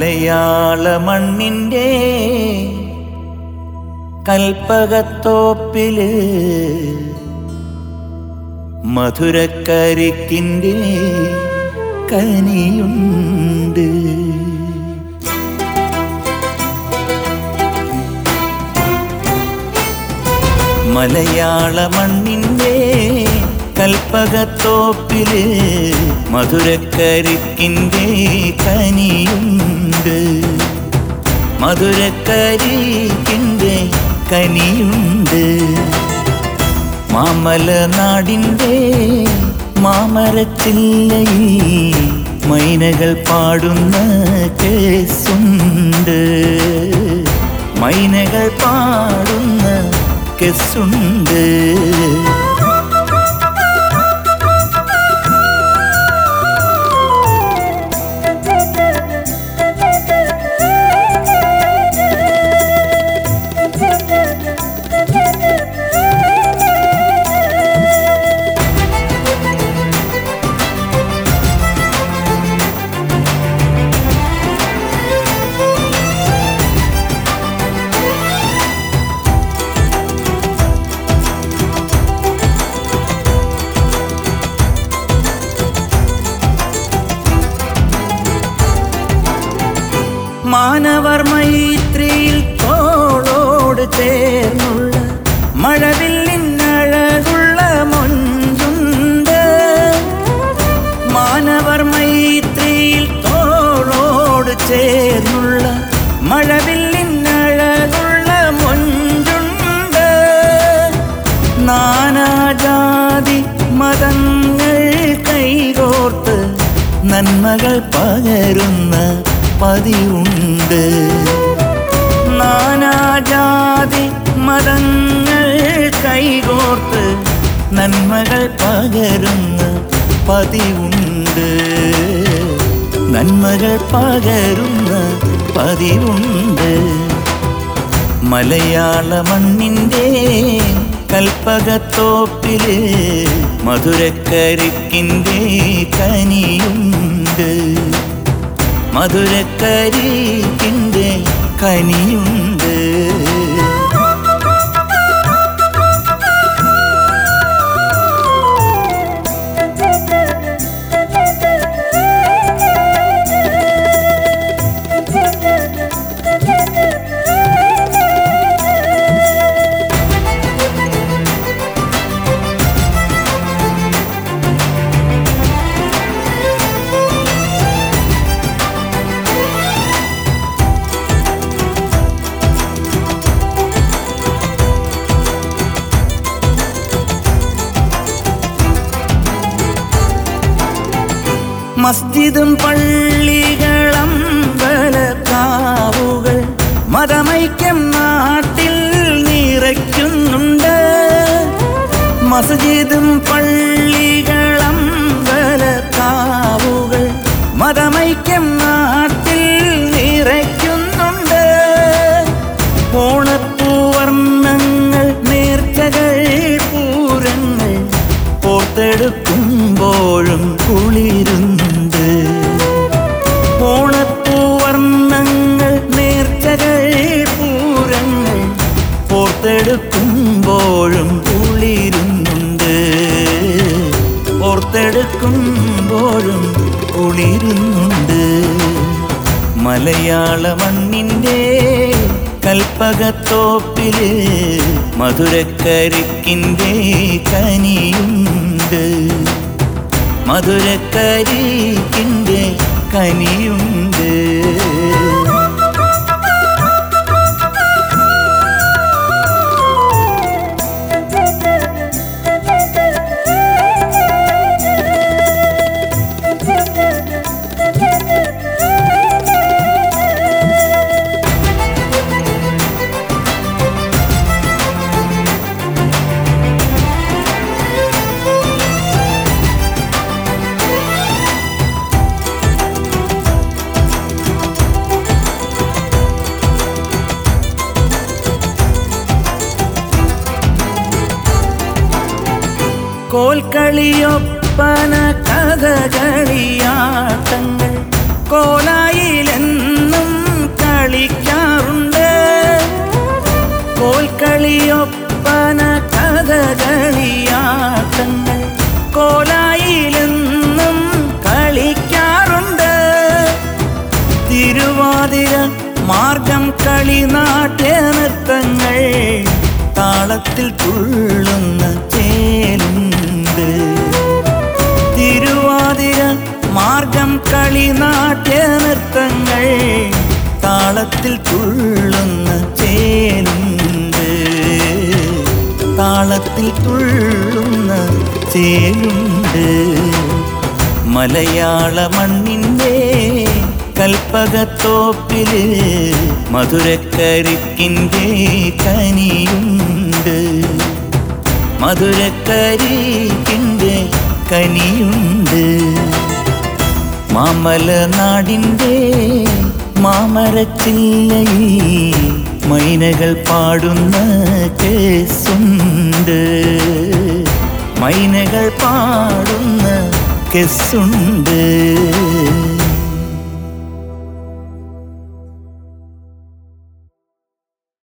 മലയാള മണ്ണിൻ്റെ കൽപ്പകത്തോപ്പില് മധുരക്കരിക്കിൻ്റെ കനിയുണ്ട് മലയാള മണ്ണിൻ്റെ കൽപ്പകത്തോപ്പില് മധുരക്കരിക്കിൻ്റെ കനിയുണ്ട് മധുരക്കരിക്കിൻ്റെ കനിയുണ്ട് മാമല നാടിൻ്റെ മാമരച്ചില്ലയിൽ മൈനകൾ പാടുന്ന കേസുണ്ട് മൈനകൾ പാടുന്ന കേസുണ്ട് മാനവർ മൈത്രിയിൽ തോളോട് ചേർന്നുള്ള മഴവില്ലിനഴകുള്ള മൊഞ്ചുണ്ട് മാനവർ മൈത്രിയിൽ തോളോട് ചേർന്നുള്ള മഴവില്ലിനഴകുള്ള മൊഞ്ചുണ്ട് നാനാജാതി മതങ്ങൾ കൈകോർത്ത് നന്മകൾ പകരുന്ന പതിവുണ്ട് നാനാജാതി മതങ്ങൾ കൈകോർത്ത് നന്മകൾ പകരുന്ന പതിവുണ്ട് നന്മകൾ പകരുന്ന പതിവുണ്ട് മലയാള മണ്ണിൻ്റെ കൽപ്പകത്തോപ്പില് മധുരക്കരിക്കിൻ്റെ കനിയുണ്ട് മധുരക്കരിക്കിൻ്റെ കനിയുണ്ട് മസ്ജിദും പള്ളികളും കാവുകൾ മതമൈക്യം നാട്ടിൽ നിറയ്ക്കുന്നുണ്ട് മസ്ജിദും പള്ളികളും കാവുകൾ മതമൈക്യം നാട്ടിൽ നിറയ്ക്കുന്നുണ്ട് ഓണപ്പൂവർണ്ണങ്ങൾ നേർച്ചകൾ പൂരങ്ങൾ ഓർത്തെടുക്കുമ്പോഴും കുളിരുന്നുണ്ട് ഓണപ്പൂവർണ്ണങ്ങൾ നേർച്ചകൾ പൂരങ്ങൾ ഓർത്തെടുക്കുമ്പോഴും കുളിരുന്നുണ്ട് ഓർത്തെടുക്കുമ്പോഴും കുളിരുന്നുണ്ട് മലയാള മണ്ണിൻ്റെ കൽപ്പകത്തോപ്പില് മധുരക്കരിക്കിൻ്റെ കനിയുണ്ട് മധുരക്കരിക്കിൻ്റെ കനിയുണ്ട് കോൽക്കളിയൊപ്പന കഥകളിയാട്ടങ്ങൾ കോലായിലെന്നും കളിക്കാറുണ്ട് കോൽക്കളിയൊപ്പന കഥകളിയാട്ടങ്ങൾ കോലായിലെന്നും കളിക്കാറുണ്ട് തിരുവാതിര മാർഗം കളി നാട്യ നൃത്തങ്ങൾ താളത്തിൽ തുള്ളുന്ന ചേലുണ്ട് തിരുവാതിര മാർഗം കളി നാട്യ നൃത്തങ്ങൾ താളത്തിൽ തുള്ളുന്ന ചേലുണ്ട് താളത്തിൽ തുള്ളുന്ന ചേലുണ്ട് മലയാള മണ്ണിൻ്റെ കൽപ്പകത്തോപ്പില് മധുരക്കരിക്കിൻ്റെ കനിയുണ്ട് മധുരക്കരിക്കിൻ്റെ കനിയുണ്ട് മാമല നാടിൻ്റെ മാമരച്ചില്ലയിൽ മൈനകൾ പാടുന്ന കേസുണ്ട് മൈനകൾ പാടുന്ന കെസ്സുണ്ട്